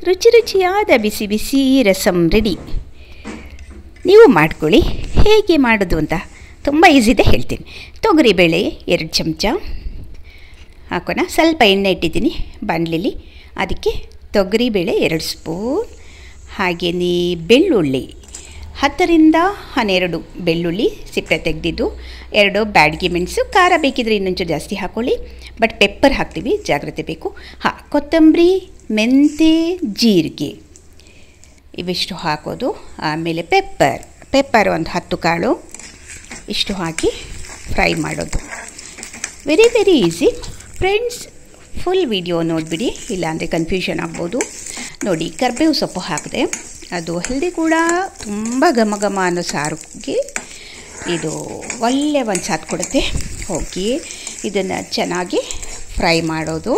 ರುಚಿ ರುಚಿಯಾದ ಬಿಸಿ ಬಿಸಿ ರಸಮ್ ರೆಡಿ ನೀವು ಮಾಡ್ಕೊಳ್ಳಿ ಹೇಗೆ ಮಾಡೋದು ಅಂತ ತುಂಬ ಈಸಿ ಇದೆ ಹೇಳ್ತೀನಿ ತೊಗರಿಬೇಳೆ ಎರಡು ಚಮಚ ಹಾಕೋಣ ಸ್ವಲ್ಪ ಎಣ್ಣೆ ಇಟ್ಟಿದ್ದೀನಿ ಬಾಣಲಿಲಿ ಅದಕ್ಕೆ ತೊಗರಿಬೇಳೆ ಎರಡು ಸ್ಪೂನ್ ಹಾಗೆಯೇ ಬೆಳ್ಳುಳ್ಳಿ ಹತ್ತರಿಂದ ಹನ್ನೆರಡು ಬೆಳ್ಳುಳ್ಳಿ ಸಿಪ್ಪೆ ತೆಗೆದಿದ್ದು ಎರಡು ಬ್ಯಾಡ್ಗಿ ಮೆಣಸು ಖಾರ ಬೇಕಿದ್ರೆ ಇನ್ನೊಂಚೂರು ಜಾಸ್ತಿ ಹಾಕ್ಕೊಳ್ಳಿ ಬಟ್ ಪೆಪ್ಪರ್ ಹಾಕ್ತೀವಿ ಜಾಗ್ರತೆ ಬೇಕು ಹಾಂ ಕೊತ್ತಂಬರಿ ಮೆಂತೆ ಜೀರಿಗೆ ಇವಿಷ್ಟು ಹಾಕೋದು ಆಮೇಲೆ ಪೆಪ್ಪರ್ ಪೆಪ್ಪರ್ ಒಂದು ಹತ್ತು ಕಾಳು ಇಷ್ಟು ಹಾಕಿ ಫ್ರೈ ಮಾಡೋದು very very easy friends full video ನೋಡಿಬಿಡಿ ಇಲ್ಲಾಂದರೆ ಕನ್ಫ್ಯೂಷನ್ ಆಗ್ಬೋದು ನೋಡಿ ಕರ್ಬೇವು ಸೊಪ್ಪು ಹಾಕಿದೆ ಅದು ಹೆಲ್ದಿ ಕೂಡ ತುಂಬ ಘಮ ಘಮ ಅನ್ನೋ ಸಾರಿಗೆ ಇದು ಒಳ್ಳೆ ಒಂದು ಸಾಥ್ ಕೊಡುತ್ತೆ ಹೋಗಿ ಇದನ್ನು ಚೆನ್ನಾಗಿ ಫ್ರೈ ಮಾಡೋದು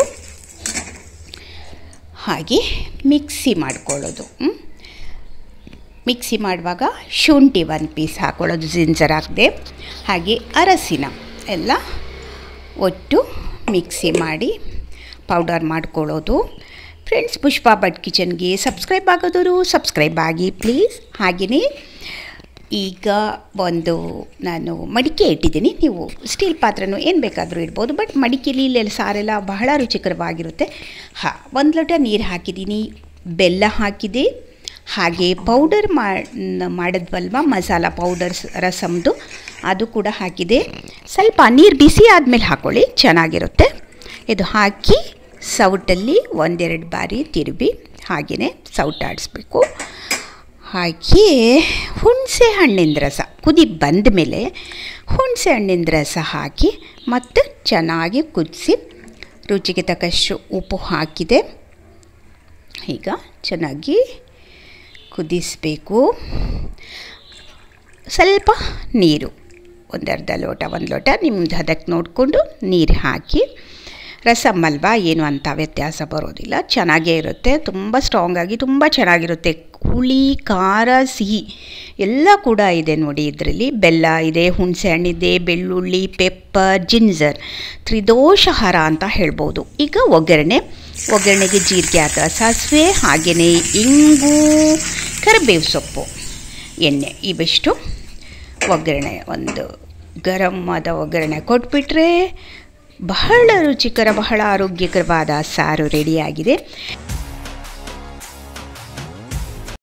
ಹಾಗೆ ಮಿಕ್ಸಿ ಮಾಡ್ಕೊಳ್ಳೋದು ಹ್ಮ್? ಮಿಕ್ಸಿ ಮಾಡುವಾಗ ಶುಂಠಿ ಒಂದು ಪೀಸ್ ಹಾಕ್ಕೊಳ್ಳೋದು ಜಿಂಜರ್ ಹಾಕಿದೆ ಹಾಗೆ ಅರಸಿನ ಎಲ್ಲ ಒಟ್ಟು ಮಿಕ್ಸಿ ಮಾಡಿ ಪೌಡರ್ ಮಾಡ್ಕೊಳ್ಳೋದು ಫ್ರೆಂಡ್ಸ್ ಪುಷ್ಪ ಭಟ್ ಕಿಚನ್ಗೆ ಸಬ್ಸ್ಕ್ರೈಬ್ ಆಗೋದವರು ಸಬ್ಸ್ಕ್ರೈಬ್ ಆಗಿ ಪ್ಲೀಸ್ ಹಾಗೆಯೇ ಈಗ ಒಂದು ನಾನು ಮಡಿಕೆ ಇಟ್ಟಿದ್ದೀನಿ ನೀವು ಸ್ಟೀಲ್ ಪಾತ್ರೆನೂ ಏನು ಬೇಕಾದರೂ ಇಡ್ಬೋದು ಬಟ್ ಮಡಿಕೆಲಿ ಇಲ್ಲೆಲ್ಲ ಸಾರೆಲ್ಲ ಬಹಳ ರುಚಿಕರವಾಗಿರುತ್ತೆ ಹಾಂ ಒಂದು ಲೋಟ ನೀರು ಹಾಕಿದ್ದೀನಿ ಬೆಲ್ಲ ಹಾಕಿದೆ ಹಾಗೆ ಪೌಡರ್ ಮಾಡಿದ್ವಲ್ವ ಮಸಾಲ ಪೌಡರ್ಸ್ ರಸಮ್ದು ಅದು ಕೂಡ ಹಾಕಿದೆ ಸ್ವಲ್ಪ ನೀರು ಬಿಸಿ ಆದಮೇಲೆ ಹಾಕ್ಕೊಳ್ಳಿ ಚೆನ್ನಾಗಿರುತ್ತೆ ಇದು ಹಾಕಿ ಸೌಟಲ್ಲಿ ಒಂದೆರಡು ಬಾರಿ ತಿರುವಿ ಹಾಗೆಯೇ ಸೌಟಾಡಿಸ್ಬೇಕು ಹಾಗೆ ಹುಣಸೆ ಹಣ್ಣಿನ ರಸ ಕುದಿ ಬಂದ ಮೇಲೆ ಹುಣಸೆ ಹಣ್ಣಿನ ರಸ ಹಾಕಿ ಮತ್ತು ಚೆನ್ನಾಗಿ ಕುದಿಸಿ ರುಚಿಗೆ ತಕ್ಕಷ್ಟು ಉಪ್ಪು ಹಾಕಿದೆ ಈಗ ಚೆನ್ನಾಗಿ ಕುದಿಸಬೇಕು ಸ್ವಲ್ಪ ನೀರು ಒಂದು ಅರ್ಧ ಲೋಟ ಒಂದು ಲೋಟ ನಿಮ್ದು ಅದಕ್ಕೆ ನೋಡಿಕೊಂಡು ನೀರು ಹಾಕಿ ರಸಮ್ ಅಲ್ವಾ ಏನು ಅಂತ ವ್ಯತ್ಯಾಸ ಬರೋದಿಲ್ಲ ಚೆನ್ನಾಗೇ ಇರುತ್ತೆ ತುಂಬ ಸ್ಟ್ರಾಂಗಾಗಿ ತುಂಬ ಚೆನ್ನಾಗಿರುತ್ತೆ ಹುಳಿ ಖಾರ ಸಿಹಿ ಎಲ್ಲ ಕೂಡ ಇದೆ ನೋಡಿ ಇದರಲ್ಲಿ ಬೆಲ್ಲ ಇದೆ ಹುಣಸೆ ಹಣ್ಣಿದೆ ಬೆಳ್ಳುಳ್ಳಿ ಪೆಪ್ಪರ್ ಜಿಂಜರ್ ತ್ರಿದೋಷಹಾರ ಅಂತ ಹೇಳ್ಬೋದು ಈಗ ಒಗ್ಗರಣೆ ಒಗ್ಗರಣೆಗೆ ಜೀರಿಗೆ ಹಾಕ ಸಾಸಿವೆ ಹಾಗೆಯೇ ಇಂಗು ಕರಿಬೇವು ಸೊಪ್ಪು ಎಣ್ಣೆ ಇವಿಷ್ಟು ಒಗ್ಗರಣೆ ಒಂದು ಗರಂ ಆದ ಒಗ್ಗರಣೆ ಕೊಟ್ಬಿಟ್ರೆ ಬಹಳ ರುಚಿಕರ ಬಹಳ ಆರೋಗ್ಯಕರವಾದ ಸಾರು ರೆಡಿಯಾಗಿದೆ